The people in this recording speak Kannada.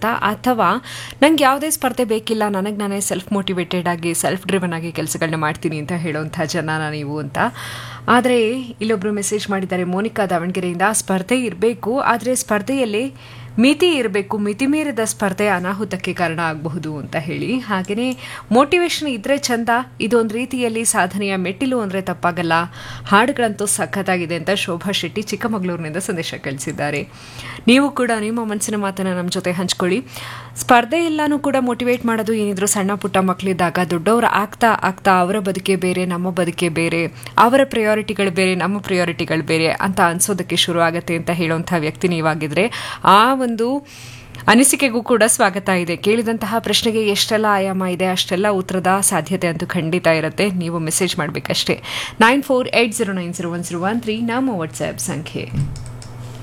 ಅಂತ ಅಥವಾ ನಂಗೆ ಯಾವುದೇ ಸ್ಪರ್ಧೆ ಬೇಕಿಲ್ಲ ನನಗೆ ನಾನೇ ಸೆಲ್ಫ್ ಮೋಟಿವೇಟೆಡ್ ಆಗಿ ಸೆಲ್ಫ್ ಡ್ರಿವನ್ ಆಗಿ ಕೆಲಸಗಳನ್ನ ಮಾಡ್ತೀನಿ ಅಂತ ಹೇಳೋವಂಥ ಜನನ ನೀವು ಅಂತ ಆದರೆ ಇಲ್ಲೊಬ್ರು ಮೆಸೇಜ್ ಮಾಡಿದ್ದಾರೆ ಮೋನಿಕಾ ದಾವಣಗೆರೆಯಿಂದ ಸ್ಪರ್ಧೆ ಇರಬೇಕು ಆದರೆ ಸ್ಪರ್ಧೆಯಲ್ಲಿ ಮಿತಿ ಇರಬೇಕು ಮಿತಿ ಮೀರಿದ ಸ್ಪರ್ಧೆ ಅನಾಹುತಕ್ಕೆ ಕಾರಣ ಆಗಬಹುದು ಅಂತ ಹೇಳಿ ಹಾಗೆಯೇ ಮೋಟಿವೇಶನ್ ಇದ್ರೆ ಚಂದ ಇದೊಂದು ರೀತಿಯಲ್ಲಿ ಸಾಧನೆಯ ಮೆಟ್ಟಿಲು ಅಂದರೆ ತಪ್ಪಾಗಲ್ಲ ಹಾಡುಗಳಂತೂ ಸಖತ್ತಾಗಿದೆ ಅಂತ ಶೋಭಾ ಶೆಟ್ಟಿ ಚಿಕ್ಕಮಗಳೂರಿನಿಂದ ಸಂದೇಶ ಕಳಿಸಿದ್ದಾರೆ ನೀವು ಕೂಡ ನಿಮ್ಮ ಮನಸ್ಸಿನ ಮಾತನ್ನು ನಮ್ಮ ಜೊತೆ ಹಂಚ್ಕೊಳ್ಳಿ ಸ್ಪರ್ಧೆ ಎಲ್ಲಾನು ಕೂಡ ಮೋಟಿವೇಟ್ ಮಾಡೋದು ಏನಿದ್ರು ಸಣ್ಣ ಪುಟ್ಟ ಮಕ್ಕಳಿದ್ದಾಗ ದೊಡ್ಡವರು ಆಗ್ತಾ ಆಗ್ತಾ ಅವರ ಬದುಕೆ ಬೇರೆ ನಮ್ಮ ಬದುಕೆ ಬೇರೆ ಅವರ ಪ್ರಯಾರಿಟಿಗಳು ಬೇರೆ ನಮ್ಮ ಪ್ರಯಾರಿಟಿಗಳು ಬೇರೆ ಅಂತ ಅನ್ಸೋದಕ್ಕೆ ಶುರು ಆಗತ್ತೆ ಅಂತ ಹೇಳುವಂಥ ವ್ಯಕ್ತಿ ನೀವಾಗಿದ್ರೆ ಆ ಒಂದು ಅನಿಸಿಕೆಗೂ ಕೂಡ ಸ್ವಾಗತ ಇದೆ ಕೇಳಿದಂತಹ ಪ್ರಶ್ನೆಗೆ ಎಷ್ಟೆಲ್ಲ ಆಯಾಮ ಇದೆ ಅಷ್ಟೆಲ್ಲ ಉತ್ತರದ ಸಾಧ್ಯತೆ ಅಂತೂ ಖಂಡಿತ ಇರುತ್ತೆ ನೀವು ಮೆಸೇಜ್ ಮಾಡಬೇಕಷ್ಟೇ nine four eight zero nine zero one zero one three ನಮ್ಮ ವಾಟ್ಸ್ಆ್ಯಪ್ ಸಂಖ್ಯೆ